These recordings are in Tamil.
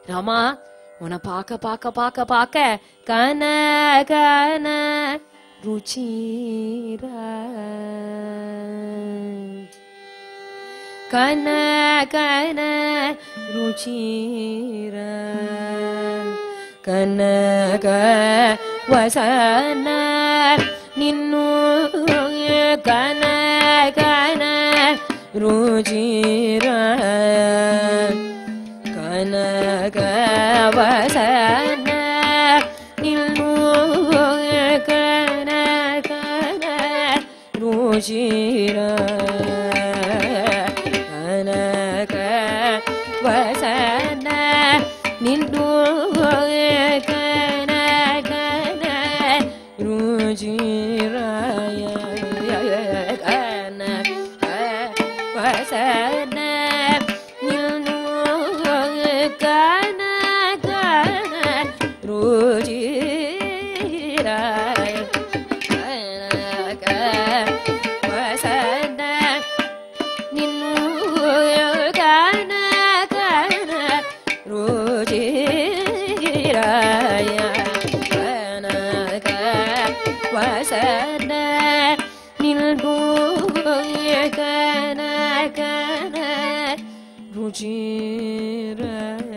ராமா உன்னை பார்க்க பார்க்க பார்க்க பார்க்க கன கன ருச்சிரா கன கன ருச்சிர கனக ವಸನ ನಿನ್ನು ಕನ ಕನ ರುಚಿರ ಕನಕ ವಸನ ನಿನ್ನು ಕನ ಕನ ರುಚಿರ ಕನಕ ವಸನ ನಿನ್ನು ಕನ ಕನ ರುಚಿರಾಯ ಕನ ವಸನ ನಿನ್ನು ಕನ ಕನ ರುಚಿರಾಯ ಕನಕ ವಸನ ನಿನ್ನು ಕನ ಕನ ರುಚಿರಾಯ ಕನಕ ವಸನ ನಿನ್ನು ಕನ ಕನ ರುಚಿರಾಯ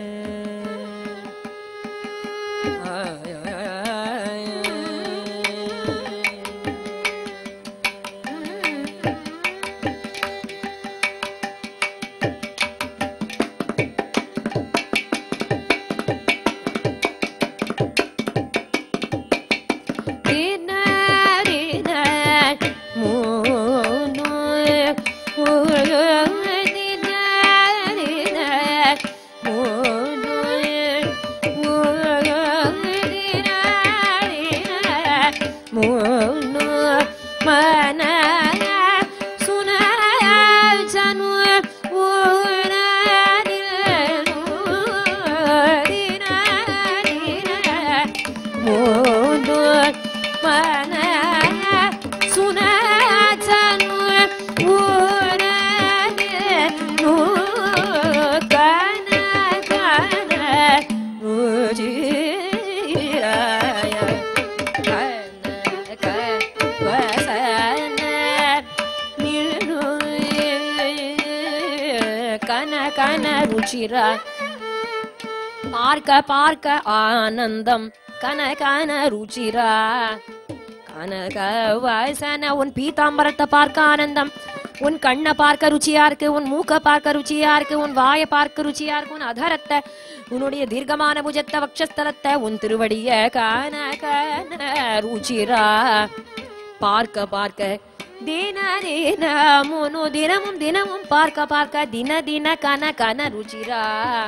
கன கன ருச்சிரா பார்க்க பார்க்க ஆனந்தம் கன கன ருச்சிரா கனக வசன உன் பீதாம்பரத்தை பார்க்க ஆனந்தம் உன் கண்ணை பார்க்க ருச்சியா இருக்கு உன் மூக்க பார்க்க ருச்சியா இருக்கு உன் வாயை பார்க்க ருச்சியா இருக்கு உன் அதரத்தை உன்னுடைய தீர்க்கமான புஜத்தை வக்ஷஸ்தலத்தை உன் திருவடிய கன கன ருச்சிரா பார்க்க பார்க்க தின தின முனு தினமும் தினமும் பார்க்க பார்க்க தின தின கன கன ருச்சிரா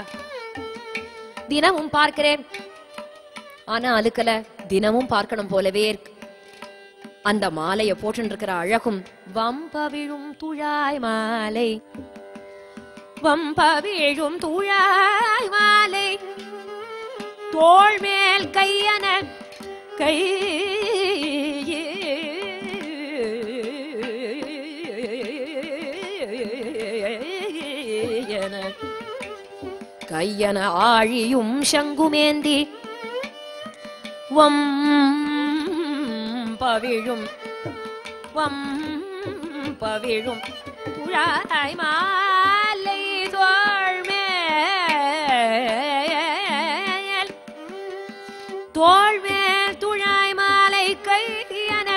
தினமும் பார்க்கிறேன் ஆனா அழுக்கல தினமும் பார்க்கணும் போலவே இருக்கு அந்த மாலைய போட்டு இருக்கிற அழகும் வம்ப விழும் துழாய் மாலை வம்ப விழும் துழாய் மாலை தோள் மேல் கையன கை கையன ஆழியும் சங்குமேந்தி வம் பவிழும் வம் பவிழும் துழாய் மாலை தோள் மேல் தோள் மேல் துழாய் மாலை கையன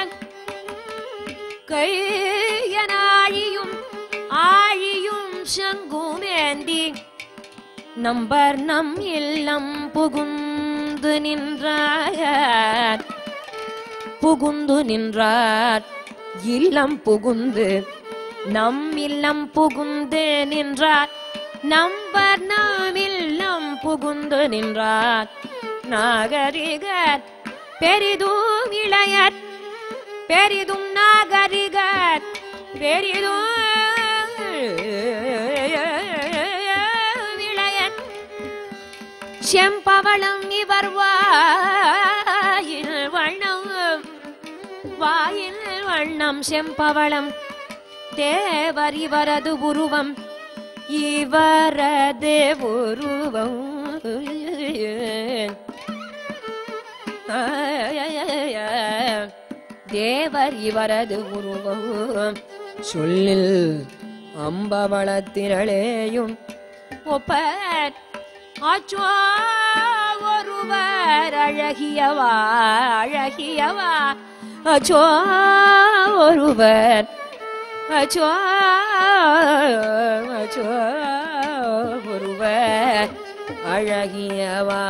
கையன ஆழியும் ஆழியும் சங்குமேந்தி நம்பர் நம் இல்லம் புகுந்து நின்றார் புகுந்து நின்றார் இல்லம் புகுந்து நம் இல்லம் புகுந்து நின்றார் நம்பர் நாம் இல்லம் புகுந்து நின்றார் நாகரிகர் பெரிதும் இளையர் பெரிதும் நாகரிகர் பெரிதும் இளையர் செம்பவளம் இவர் வாயில் வண்ணம் வாயில் வண்ணம் செம்பவளம் தேவர் இவரது உருவம் இவரது உருவம் தேவர் இவரது உருவம் சொல்லில் அம்பவளத்திரளேயும் ஒப்பர் ஆச்சோ ஒருவர் அழகியவா அழகியவா அச்சோ ஒருவர் அச்சோ அச்சோ ஒருவர் அழகியவா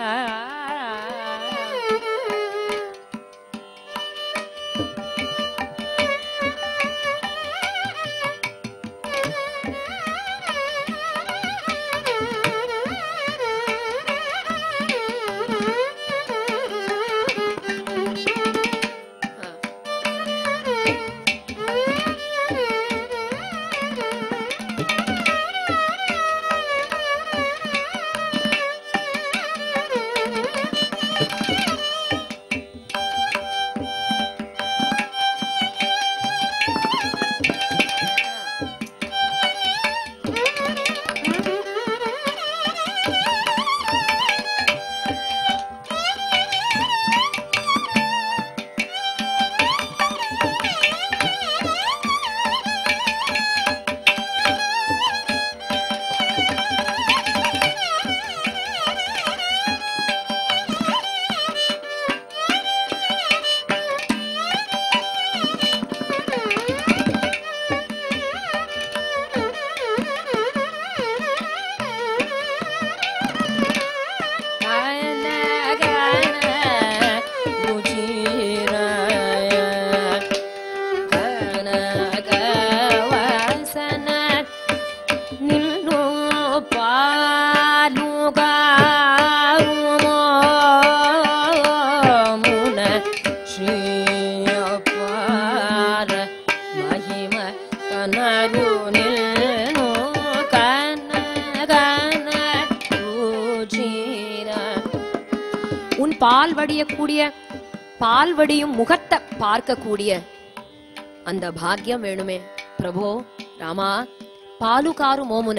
உன் பால் வடியக்கூடிய பால் வடியும் முகத்தை பார்க்கக்கூடிய அந்த பாக்கியம் வேணுமே பிரபோ ராமா பாலு காரு மோமுன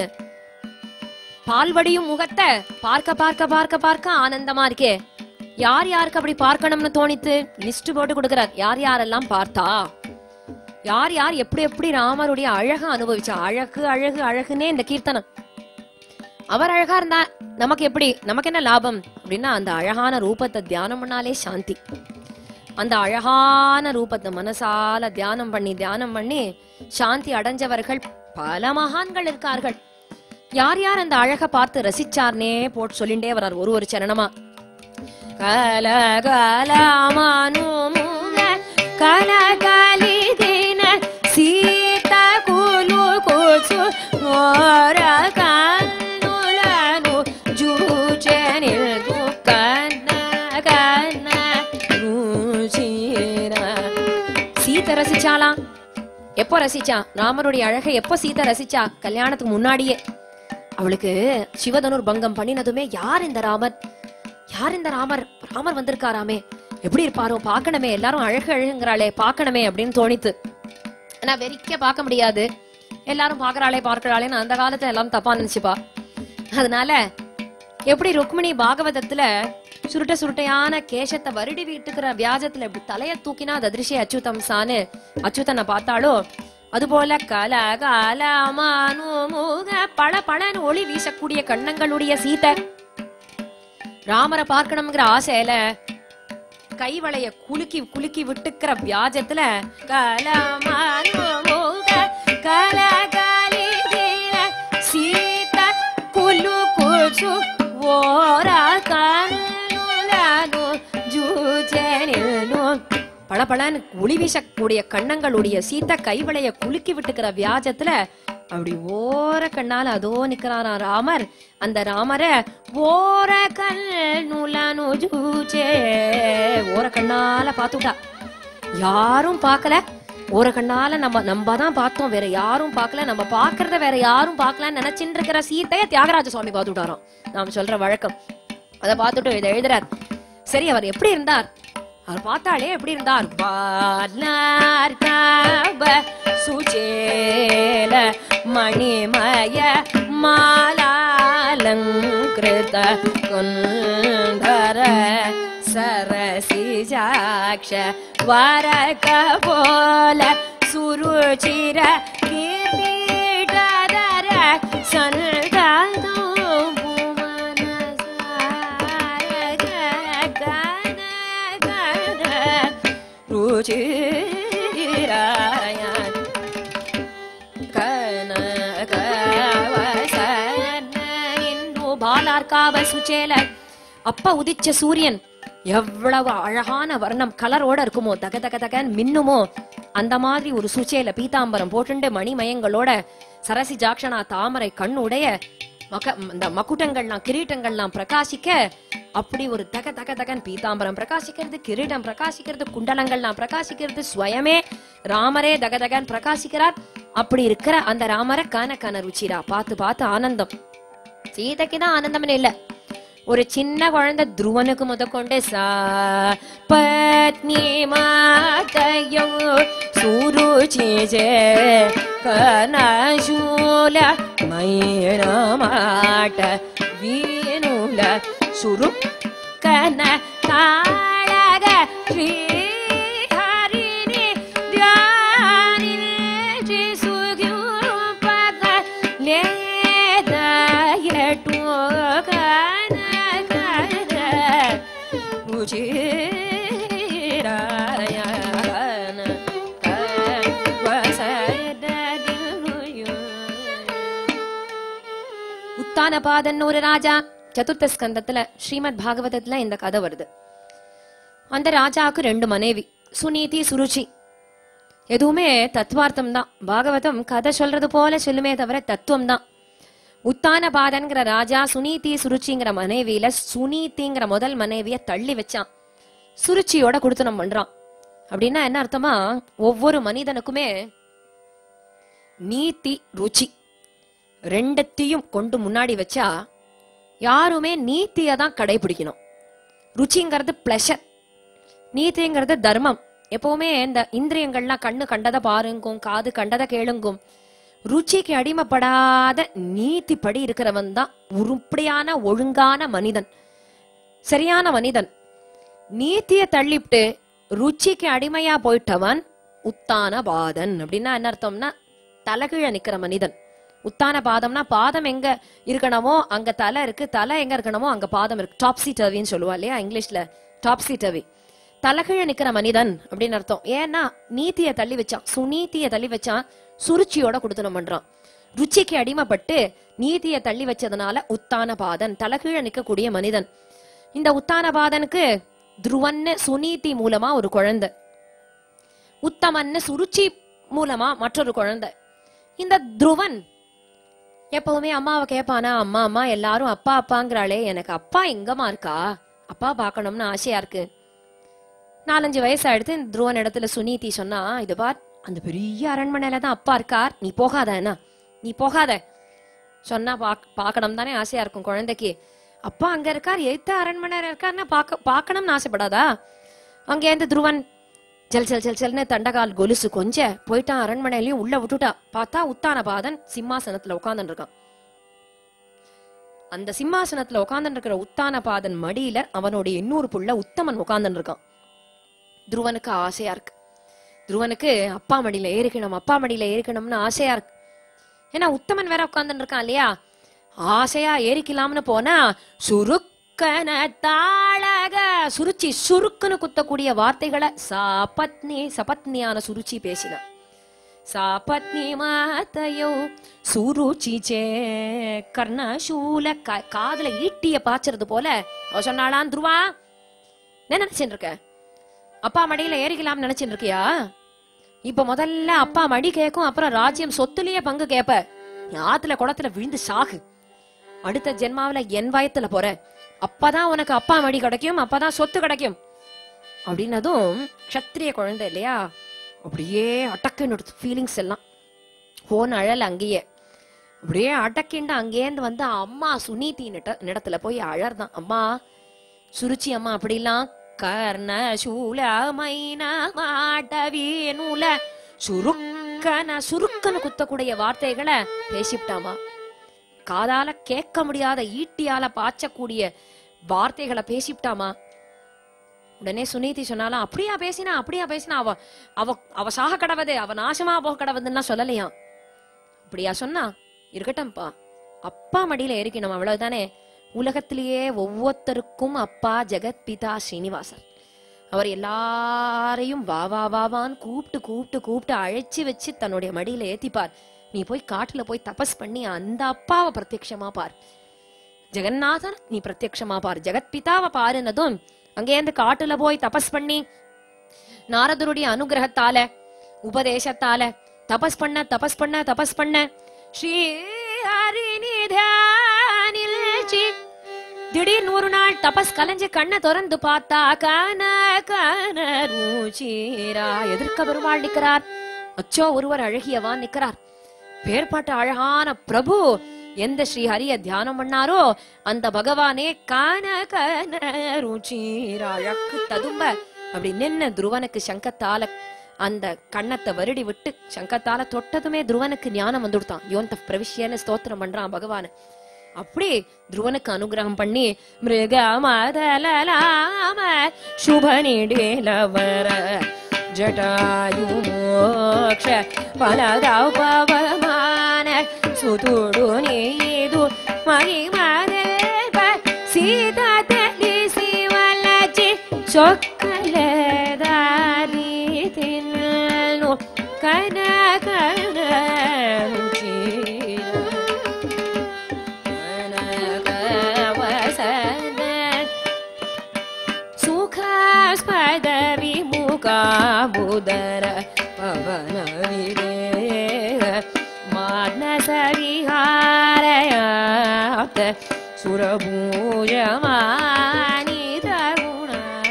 பால் வடியும் முகத்தை பார்க்க பார்க்க பார்க்க பார்க்க ஆனந்தமா இருக்கே யார் யாருக்கு அப்படி பார்க்கணும்னு தோணித்து லிஸ்ட் போட்டு கொடுக்கிறார் யார் யாரெல்லாம் பார்த்தா யார் யார் எப்படி எப்படி ராமருடைய அழக அனுபவிச்சா அழகு அழகு அழகுன்னே இந்த கீர்த்தனம் அவர் அழகா இருந்தா நமக்கு எப்படி நமக்கு என்ன லாபம் அப்படின்னா அந்த அழகான ரூபத்தை தியானம் பண்ணாலே சாந்தி அந்த அழகான ரூபத்தை மனசால தியானம் பண்ணி தியானம் பண்ணி சாந்தி அடைஞ்சவர்கள் பல மகான்கள் இருக்கார்கள் யார் யார் அந்த அழக பார்த்து ரசிச்சார்னே போட்டு சொல்லிண்டே வர்றார் ஒரு ஒரு சரணமா கல கலமானுமுக கல கலிதின சீத குலு குசு மோர கண்ணுலನು ಜೂಚನಿಲ್ದು ಕನ್ನ ಕನ್ನ ருச்சிர. சீதை ரசிச்சாலாம் எப்போ ரசிச்சா ராமருடைய அழகை எப்போ சீதை ரசிச்சா கல்யாணத்துக்கு முன்னாடியே அவளுக்கு சிவதனுர் பங்கம் பண்ணினதுமே யார் இந்த ராமர் யார் இந்த ராமர் ராமர் வந்திருக்காராமே எப்படி இருப்பாரோ பார்க்கணுமே எல்லாரும் அழகு அழகுங்கிறாளே பார்க்கணுமே அப்படின்னு தோணித்து ஆனா வெறிக்க பார்க்க முடியாது எல்லாரும் பார்க்கறாளே பார்க்கறாளேன்னு அந்த காலத்துல எல்லாம் தப்பா நினைச்சுப்பா அதனால எப்படி ருக்மிணி பாகவதத்துல சுருட்ட சுருட்டையான கேசத்தை வருடி வீட்டுக்கிற வியாஜத்துல இப்படி தலைய தூக்கினா அது அதிர்ஷி அச்சுதம் சான்னு அச்சுதனை பார்த்தாளோ அதுபோல கல கல முக பல பழன்னு ஒளி வீசக்கூடிய கண்ணங்களுடைய சீதை ராமரை பார்க்கணுங்கிற ஆசையில கைவளைய குலுக்கி குலுக்கி விட்டுக்கிற வியாஜத்துல கலமானுமுக கலகலிதிர சீத குலு குசு ஓர கண்ணுலனு ஜூஜனில்னு பளபளன்னு ஒளி வீசக்கூடிய கண்ணங்களுடைய சீத்த கைவளைய குலுக்கி விட்டுக்கிற வியாஜத்துல அப்படி ஓர கண்ணால அதோ நிக்கிறாராம் ராமர் அந்த ராமரை ஓர கண்ணுலனு ஜூஜே ஓர கண்ணால பாத்துட்டா யாரும் பார்க்கல ஒரு கண்ணால நம்ம நம்ம தான் பார்த்தோம் வேற யாரும் பார்க்கல நம்ம பார்க்கறத வேற யாரும் பார்க்கலன்னு நினைச்சிட்டு இருக்கிற சீத்தைய தியாகராஜ சுவாமி பார்த்துட்டாராம் நாம் சொல்ற வழக்கம் அதை பார்த்துட்டு இதை எழுதுறார் சரி அவர் எப்படி இருந்தார் அவர் பார்த்தாலே எப்படி இருந்தார் பாலார் காப சுச்சேல மணிமய மாலாலங்கிருத குந்தர சரசிஜாக்ஷ வரக போல சுருச்சிர கிரீடதர சன்காதம் புவனசாரக கன கன ருச்சிராயன் கனகவசனென்று பாலார்காவ சுச்சேல அப்ப உதிச்ச சூரியன் எவ்வளவு அழகான வர்ணம் கலரோட இருக்குமோ தக தக தகன்னு மின்னுமோ அந்த மாதிரி ஒரு சுச்சேல பீதாம்பரம் போட்டுண்டு மணிமயங்களோட சரசி ஜாக்ஷனா தாமரை கண்ணுடைய மக இந்த மகுட்டங்கள்லாம் கிரீட்டங்கள்லாம் பிரகாசிக்க அப்படி ஒரு தக தக தகன் பீதாம்பரம் பிரகாசிக்கிறது கிரீடம் பிரகாசிக்கிறது குண்டலங்கள்லாம் பிரகாசிக்கிறது ஸ்வயமே ராமரே தக தகன் பிரகாசிக்கிறார் அப்படி இருக்கிற அந்த ராமரை கன கன ருச்சிரா பார்த்து பார்த்து ஆனந்தம் சீதைக்கு தான் ஆனந்தம் இல்ல ஒரு சின்ன குழந்தை துருவனுக்கு முதற்கொண்டு சா பத்னி மாதையோ சுருச்சிஜே கனசூல மயிரமாட்ட வீணுல சுரு கன தாழக ஸ்ரீ ஹரிணி தியானில் சுகியுபக லேதயட்டு கன கன உச்சிராயன உத்தானபாதன் ஒரு ராஜா சதுர்த்த ஸ்கந்தத்துல ஸ்ரீமத் பாகவதத்துல இந்த கதை வருது அந்த ராஜாவுக்கு ரெண்டு மனைவி சுனீதி சுருச்சி எதுவுமே தத்துவார்த்தம் தான் பாகவதம் கதை சொல்றது போல சொல்லுமே தவிர தத்துவம் தான் உத்தானபாதன்கிற ராஜா சுனீதி சுருச்சிங்கிற மனைவியில சுனீதிங்கிற முதல் மனைவிய தள்ளி வச்சான் சுருச்சியோட குடுத்தனம் பண்றான் அப்படின்னா என்ன அர்த்தமா ஒவ்வொரு மனிதனுக்குமே நீதி ருச்சி ரெண்டத்தையும் கொண்டு முன்னாடி வச்சா யாருமே நீதியை தான் கடைபிடிக்கணும் ருச்சிங்கிறது பிளஷர் நீதிங்கிறது தர்மம் எப்பவுமே இந்த இந்திரியங்கள்லாம் கண்ணு கண்டதை பாருங்கும் காது கண்டதை கேளுங்கும் ருச்சிக்கு அடிமைப்படாத நீதிப்படி இருக்கிறவன் தான் உருப்படியான ஒழுங்கான மனிதன் சரியான மனிதன் நீதிய தள்ளிவிட்டு ருச்சிக்கு அடிமையா போயிட்டவன் உத்தான பாதன் அப்படின்னா என்ன அர்த்தம்னா தலைகீழ நிக்கிற மனிதன் உத்தான பாதம்னா பாதம் எங்க இருக்கணுமோ அங்க தலை இருக்கு தலை எங்க இருக்கணுமோ அங்க பாதம் இருக்கு டாப்ஸி டர்வின்னு சொல்லுவா இல்லையா இங்கிலீஷ்ல டாப்ஸி டர்வி தலைகீழ நிக்கிற மனிதன் அப்படின்னு அர்த்தம் ஏன்னா நீதியை தள்ளி வச்சான் சுநீதியை தள்ளி வச்சான் சுருச்சியோட குடுத்தனம் பண்றான் ருச்சிக்கு அடிமைப்பட்டு நீதியை தள்ளி வச்சதுனால உத்தான பாதன் தலைகீழ நிக்கக்கூடிய மனிதன் இந்த உத்தான பாதனுக்கு துருவன்னு சுனீதி மூலமா ஒரு குழந்தை உத்தமன்னு சுருச்சி மூலமா மற்றொரு குழந்தை இந்த துருவன் எப்பவுமே அம்மாவை கேட்பானா அம்மா அம்மா எல்லாரும் அப்பா அப்பாங்கிறாளே எனக்கு அப்பா எங்கம்மா இருக்கா அப்பா பார்க்கணும்னு ஆசையா இருக்கு நாலஞ்சு வயசு ஆயிடுத்து இந்த துருவன் இடத்துல சுனீதி சொன்னா இது பார் அந்த பெரிய அரண்மனையில தான் அப்பா இருக்கார் நீ போகாத என்ன நீ போகாத சொன்னா பாக் பார்க்கணும் தானே ஆசையா இருக்கும் குழந்தைக்கு அப்பா அங்க இருக்கார் எய்த்த அரண்மனையில இருக்காருன்னா பார்க்க பார்க்கணும்னு ஆசைப்படாதா அங்க இருந்து துருவன் ஜல் ஜல் ஜல் ஜல்னு தண்டகால் கொலுசு கொஞ்ச போயிட்டான் அரண்மனையிலயும் உள்ள விட்டுட்டா பார்த்தா உத்தான பாதன் சிம்மாசனத்துல உட்கார்ந்துட்டு இருக்கான் அந்த சிம்மாசனத்துல உட்கார்ந்துட்டு இருக்கிற உத்தான பாதன் மடியில அவனுடைய இன்னொரு புள்ள உத்தமன் உட்கார்ந்துட்டு இருக்கான் துருவனுக்கு ஆசையா இருக்கு துருவனுக்கு அப்பா மடியில ஏறிக்கணும் அப்பா மடியில ஏறிக்கணும்னு ஆசையா இருக்கு ஏன்னா உத்தமன் வேற உட்கார்ந்துட்டு இருக்கான் இல்லையா ஆசையா ஏறிக்கலாம்னு போனா சுருக்கன தாழக சுருச்சி சுருக்குன்னு குத்தக்கூடிய வார்த்தைகளை சாபத்னி சபத்னியான சுருச்சி பேசினான் சாபத்னி மாத்தையோ சுருச்சி சே கர்ணசூல கா- காதுல ஈட்டிய பாய்ச்சறது போல அவ சொன்னாளாம் துருவா என்ன நினைச்சுட்டு இருக்க அப்பா மடியில ஏறிக்கலாம்னு நினைச்சுட்டு இருக்கியா இப்ப முதல்ல அப்பா மடி கேக்கும் அப்புறம் ராஜ்யம் சொத்துலயே பங்கு கேப்ப நீ ஆத்துல குளத்துல விழுந்து சாகு அடுத்த ஜென்மாவுல என் வயத்துல போற அப்பதான் உனக்கு அப்பா மடி கிடைக்கும் அப்பதான் சொத்து கிடைக்கும் அப்படின்னதும் க்ஷத்திரிய குழந்தை இல்லையா அப்படியே அடக்குன்னு ஃபீலிங்ஸ் எல்லாம் போன் அழல அங்கேயே அப்படியே அடக்கிண்டு அங்கேருந்து வந்து அம்மா சுனீதி இடத்துல போய் அழறதான் அம்மா சுருச்சி அம்மா அப்படிலாம் கர்ண சூல மைன மாட்டவீனுல சுருக்கன சுருக்கன குத்தக்கூடிய வார்த்தைகளை பேசிவிட்டாமா காதால கேட்க முடியாத ஈட்டியால பாய்ச்சக்கூடிய வார்த்தைகளை பேசிவிட்டாமா உடனே சுனீதி சொன்னாலும் அப்படியா பேசினா அப்படியா பேசினா அவ அவ அவ சாக கடவுது அவ நாசமா போக கடவுதுன்னா சொல்லலையாம் அப்படியா சொன்னா இருக்கட்டும்ப்பா அப்பா மடியில ஏறிக்கணும் அவ்வளவுதானே உலகத்திலேயே ஒவ்வொருத்தருக்கும் அப்பா ஜெகத் பிதா ஸ்ரீனிவாசர் அவர் எல்லாரையும் வா வா வா வான்னு கூப்பிட்டு கூப்பிட்டு கூப்பிட்டு அழைச்சி வச்சு தன்னுடைய மடியில ஏத்திப்பார் நீ போய் காட்டுல போய் தபஸ் பண்ணி அந்த அப்பாவை பிரத்யக்ஷமா பார் ஜெகநாதன் நீ பிரத்யக்ஷமா பார் ஜெகத் பிதாவை பாருனதும் அங்கேருந்து காட்டுல போய் தபஸ் பண்ணி நாரதருடைய அனுகிரகத்தால உபதேசத்தால தபஸ் பண்ண தபஸ் பண்ண தபஸ் பண்ண ஸ்ரீ ஹரிநிதானில்ச்சி திடீர்னு ஒரு நாள் தபஸ் கலைஞ்சு கண்ணை திறந்து பார்த்தா கன கன ரூச்சிரா எதிர்க்க பெருமாள் நிக்கிறார் அச்சோ ஒருவர் அழகியவான் நிக்கிறார் பேர்பட்ட அழகான பிரபு எந்த ஸ்ரீ ஹரிய தியானம் பண்ணாரோ அந்த பகவானே கான கன ருச்சிரா அழகு ததும்ப அப்படி நின்னு துருவனுக்கு சங்கத்தால அந்த கண்ணத்தை வருடி விட்டு சங்கத்தால தொட்டதுமே துருவனுக்கு ஞானம் வந்துடுத்தான் யோந்த பிரவிஷ்யன்னு ஸ்தோத்திரம் பண்றான் பகவான் அப்படி துருவனுக்கு அனுகிரகம் பண்ணி மிருக மதலாம சுப நிடேலவர ஜட்டாயு மோக்ஷ பலதாவ் பவமான சுதுடு நீது மகிமதல்ப சீதா ತಿಳಿಸಿ ವಲಚಿ ಸೊಕ್ಕಲದಾರಿ ತಿನ್ನು ಕನ ಕನ ರುಚಿರ ಕನಕವಸನ ಸುಖಾಸ್ಪದ ವಿಮುಖಾಬುದರ ಪವನ ವಿರೇಗ ಮಾನಸ ವಿಹಾರಯಾಪ್ತ ಸುರಭೂಜಮಾನಿತ ಗುಣ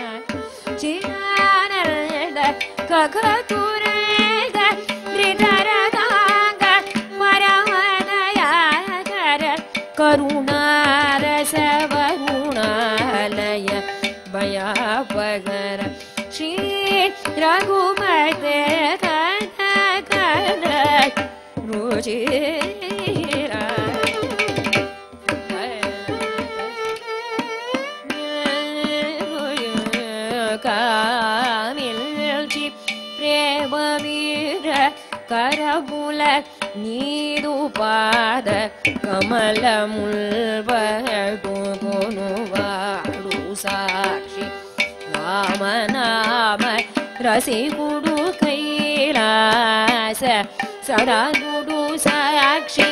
ಚಿರಾನಂದ ಕಗತುರೇಗ ತ್ರಿಧರದಾಂಗ ಪರಮದಯಾಕರ ಕರುಣಾರಸವರುಣಾಲಯ ಭಯಾಪಗರ ಶ್ರೀ ರಘುಮತೆ ಕನ ಕನ ರುಚಿರ ಕಾಮಿಲ್ಚಿ ಪ್ರೇಮ ವೀರ ಕರಬುಲ ನೀರು ಪಾದ ಕಮಲ ಮುಲ್ಬಡು ಕೊನುವಾಡು ಸಾಕ್ಷಿ ರಾಮನಾಮ ರಸಿಗುಡು ಕೈಲಾಸ ಸದಾ ಗುಡು ಸಾಕ್ಷಿ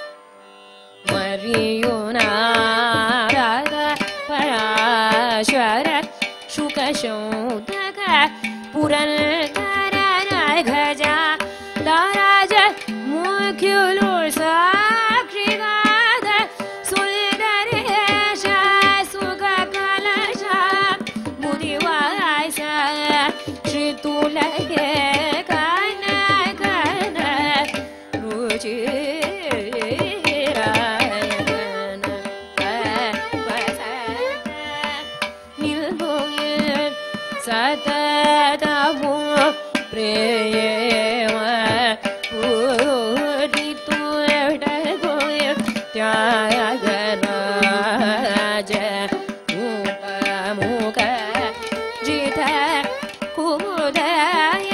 ಮರಿಯುನಾರದ ಪರಾಶರ ಶುಕಶೌತಕ ಪುರಂದರ ಗಜ ದಾರಾಜ ಮುಖ್ಯುಲು ಸಾಕ್ಷಿಗಾದ ಸುಂದರೇಶ ಸುಖ ಕಲಶ ಮುದಿವಾಸ ಶ್ರೀತುಲಗೆ ಕನ ಕನ ಸತತಮು ಪ್ರೇಮ ಪೂರಿತು ತ್ಯಾಗರಾಜ ಮುಖ ಮುಖ ಜಿತ ಕುದಯ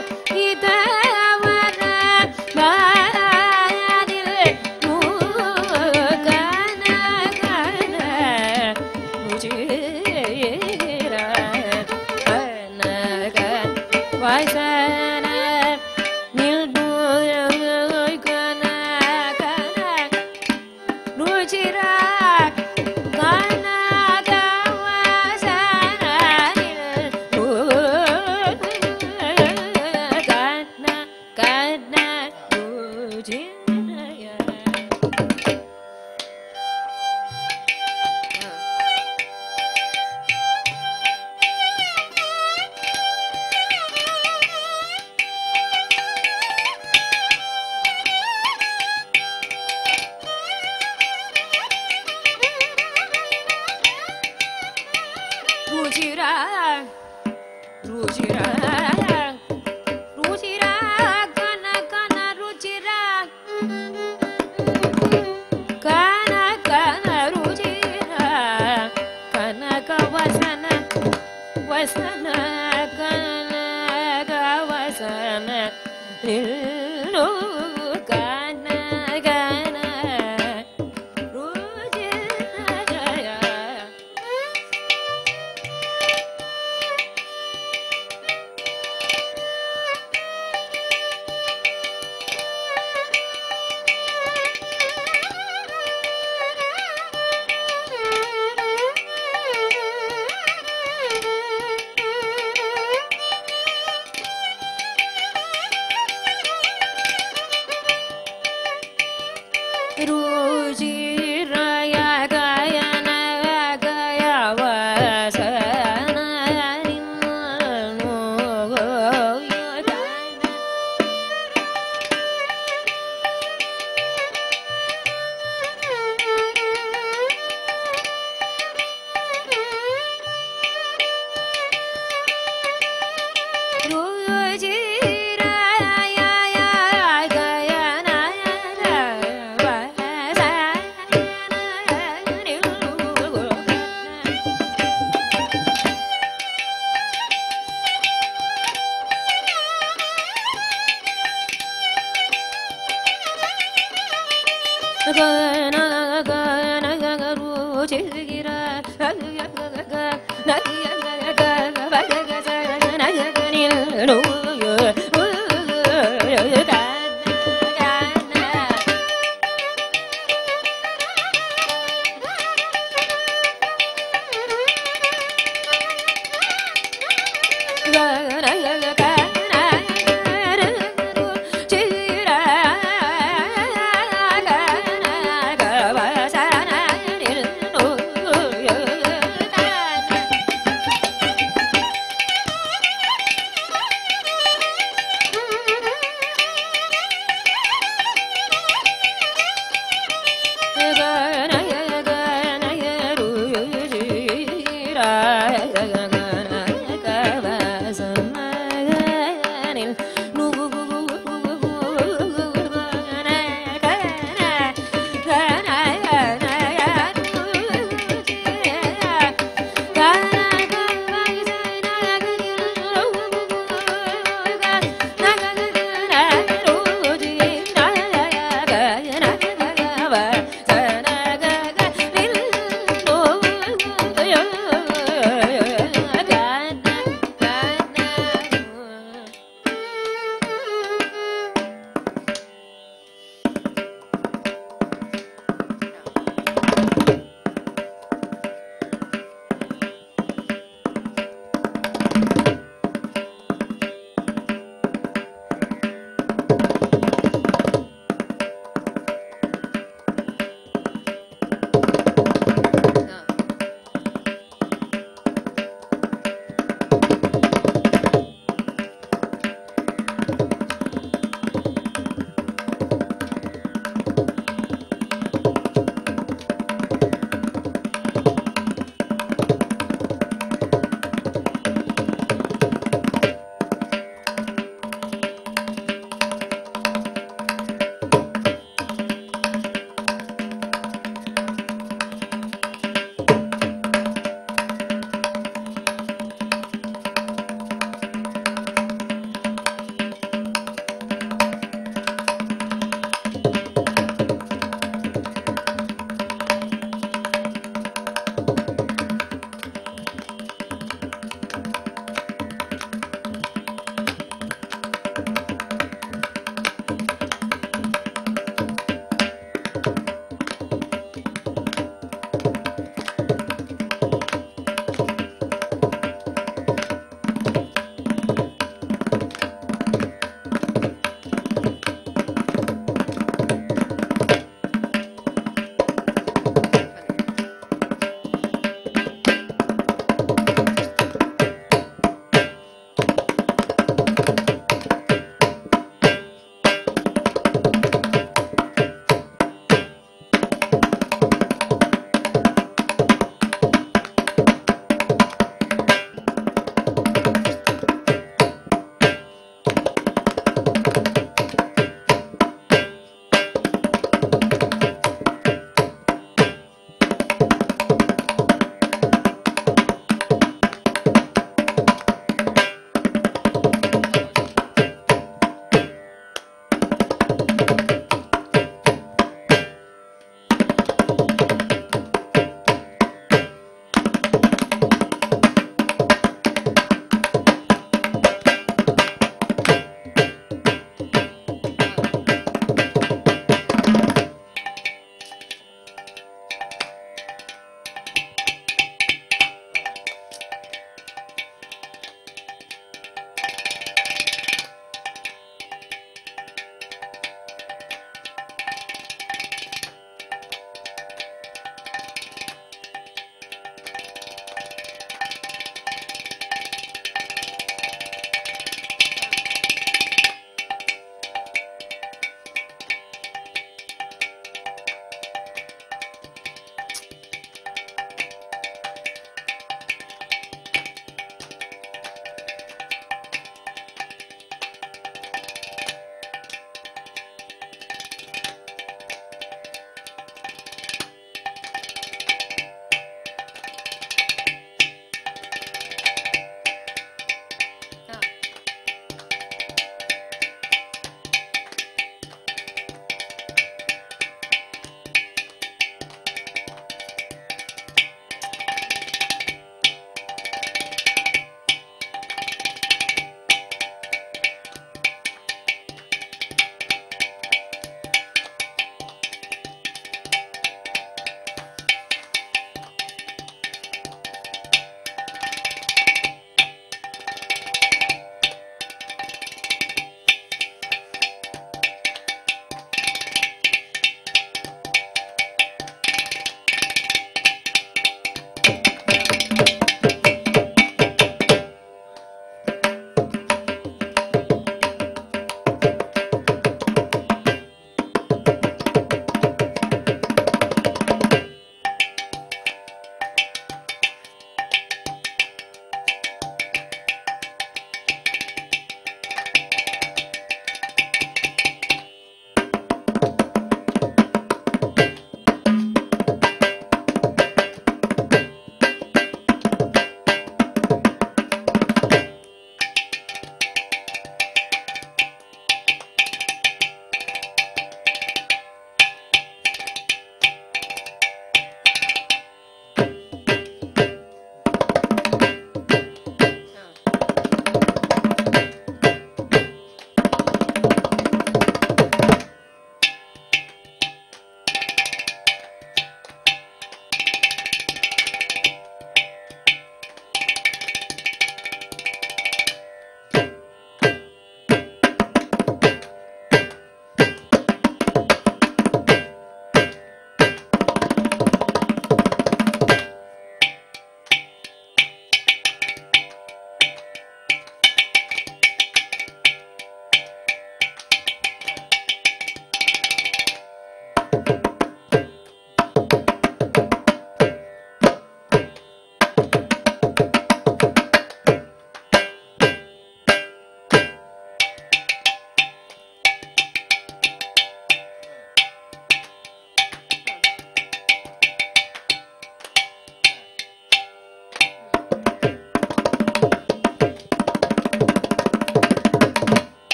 இதவர வாதில் மூகன கன முஜிர கனக வசன நில்புய் கன கன ருச்சிரா கனக வசன கன கன ருச்சிரய ருச்சிரா ருச்சிரா ருச்சிரா கன கன ருச்சிரா கன வசன கனக வசன நில்லு கன கன ருஜிரய ருஜிரய கயன கய வசன நில்லு கன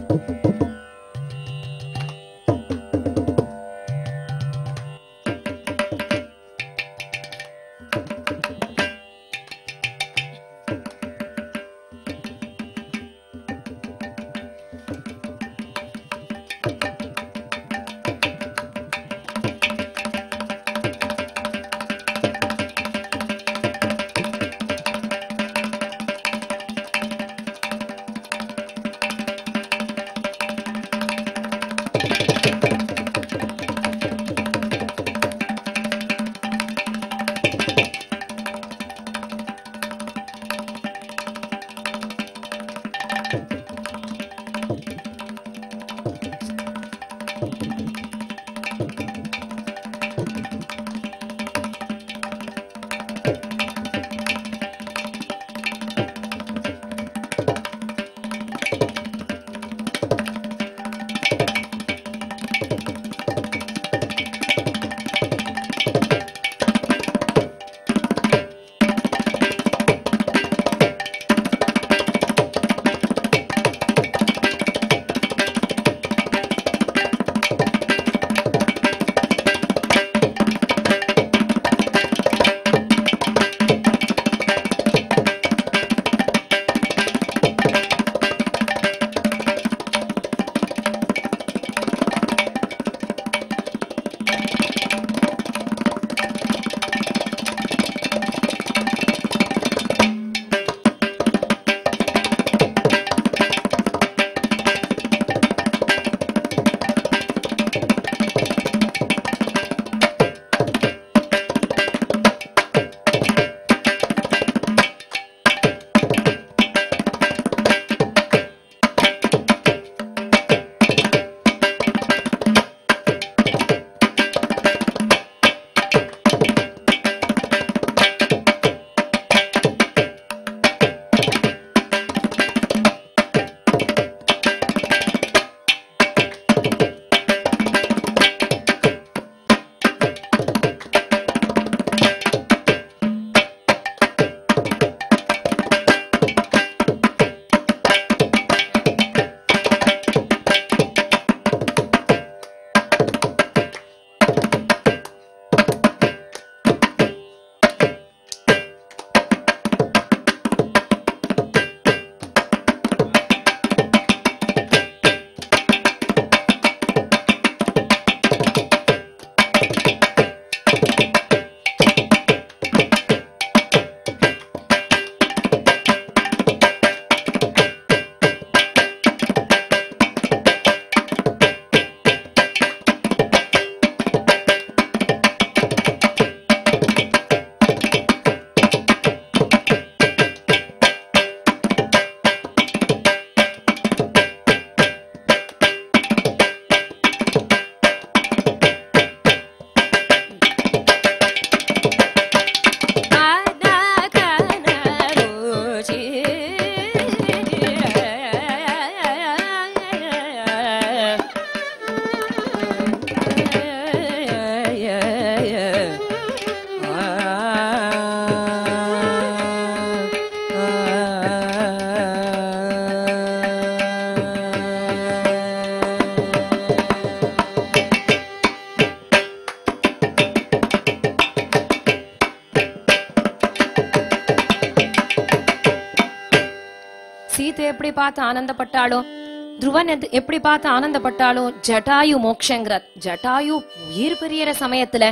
சீதை எப்படி பார்த்து ஆனந்தப்பட்டாளோ துருவன் எது- எப்படி பார்த்து ஆனந்தப்பட்டாளோ ஜட்டாயு மோக்ஷங்கிறார் ஜட்டாயு உயிர் பிரியற சமயத்துல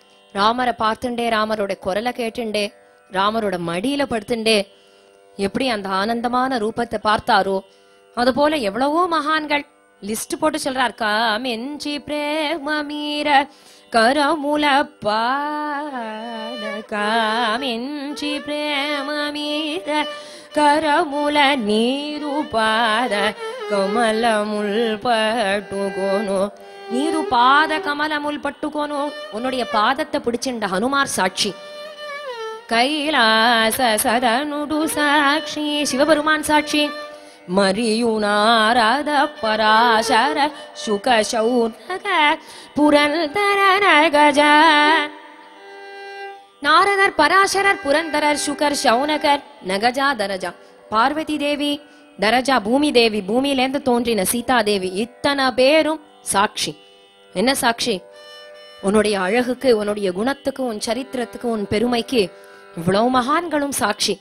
ராமரை பார்த்துண்டே ராமரோட குரலை கேட்டுண்டே ராமரோட மடியில படுத்துண்டே எப்படி அந்த ஆனந்தமான ரூபத்தை பார்த்தாரோ அது போல எவ்வளவோ மகான்கள் லிஸ்ட் போட்டு சொல்றார் காமிஞ்சி பிரேமமீர கரமுல பாத காமிஞ்சி பிரேமமீர కరముల నీరు పాద కమలముల్ పట్టుకోను நீரு பாத கமலமுல் பட்டுக்கோணும் உன்னுடைய பாதத்தை பிடிச்சிண்ட ஹனுமார் சாட்சி கைலாச சதனுடு சாட்சி சிவபெருமான் சாட்சி மரியுனாரத பராசர சுக சௌனக புரந்தர நகஜ நாரதர் பராசரர் புரந்தரர் சுகர் சௌனகர் நகஜா தரஜா பார்வதி தேவி தரஜா பூமி தேவி பூமியிலேருந்து தோன்றின சீதா தேவி இத்தனை பேரும் சாட்சி என்ன சாட்சி உன்னுடைய அழகுக்கு உன்னுடைய குணத்துக்கு உன் சரித்திரத்துக்கு உன் பெருமைக்கு இவ்வளவு மகான்களும் சாட்சி